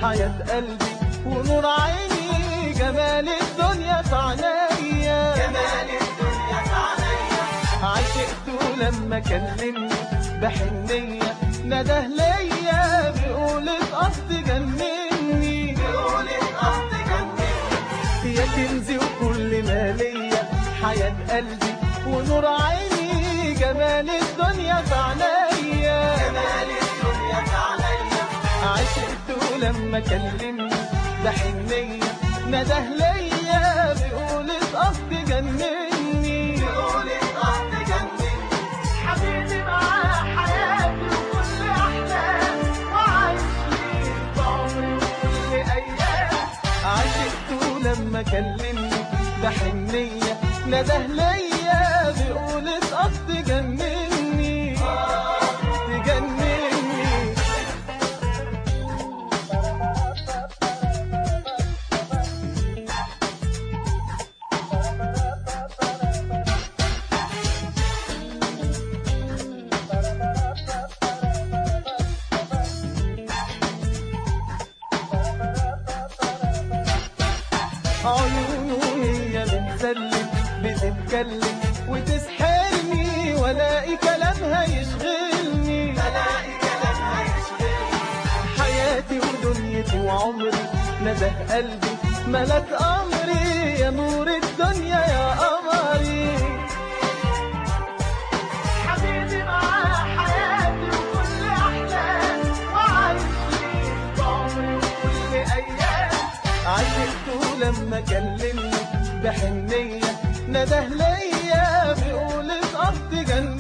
حياة قلبي ونور عيني جمال الدنيا في عينيا جمال الدنيا في عينيا عشقته لما كلمني بحنية نده ليا بيقول القصد جنني بيقول القصد جنني يا كنزي وكل ما ليا حياة قلبي ونور عيني جمال الدنيا في عينيا جمال الدنيا في عينيا عشقته لما كلمني بحنية نده ليا بيقول القصد جنني بيقول القصد جنني حبيبي معاه حياتي وكل أحلامي وعايش ليه بعمري وكل أيام عشقته لما كلمني بحنية نده ليا بيقول القصد جنني تجنني عيونه هي بتسلم بتتكلم وتسحرني والاقي كلامها يشغلني بلاقي كلامها يشغلني حياتي ودنيتي وعمري نده قلبي ملك امري يا نور الدنيا يا قمري حبيبي معاه حياتي وكل احلامي وعايش ليه بعمري وكل ايام عشقته لما كلمني بحنيه نده ليا بيقول القصد جنني